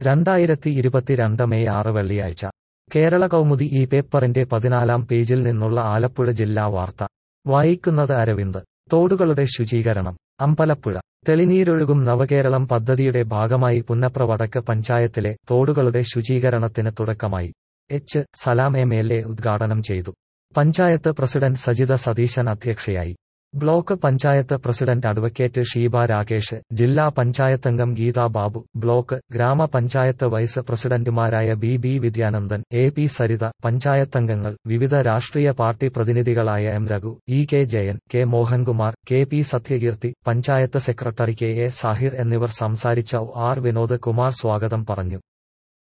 രണ്ടായിരത്തി ഇരുപത്തിരണ്ട് മെയ് ആറ് വെള്ളിയാഴ്ച കേരള കൗമുദി ഈ പേപ്പറിന്റെ പതിനാലാം പേജിൽ നിന്നുള്ള ആലപ്പുഴ ജില്ലാ വാർത്ത വായിക്കുന്നത് അരവിന്ദ് തോടുകളുടെ ശുചീകരണം അമ്പലപ്പുഴ തെളിനീരൊഴുകും നവകേരളം പദ്ധതിയുടെ ഭാഗമായി പുന്നപ്ര വടക്ക് പഞ്ചായത്തിലെ തോടുകളുടെ ശുചീകരണത്തിന് തുടക്കമായി H Salam M L A ഉദ്ഘാടനം ചെയ്തു പഞ്ചായത്ത് പ്രസിഡന്റ് സജിത സതീശൻ അധ്യക്ഷയായി block panchayat president advocate Sheeba Rakesh ജില്ലാ പഞ്ചായത്തംഗം ഗീതാ ബാബു ബ്ലോക്ക് ഗ്രാമപഞ്ചായത്ത് വൈസ് പ്രസിഡന്റുമാരായ B B Vidyanandan A P Saritha പഞ്ചായത്തംഗങ്ങൾ വിവിധ രാഷ്ട്രീയ പാർട്ടി പ്രതിനിധികളായ M Raghu E K Jayan K Mohankumar K P Sathyakeerthi panchayat secretary K A Sahir എന്നിവർ സംസാരിച്ച ആർ വിനോദ് കുമാർ സ്വാഗതം പറഞ്ഞു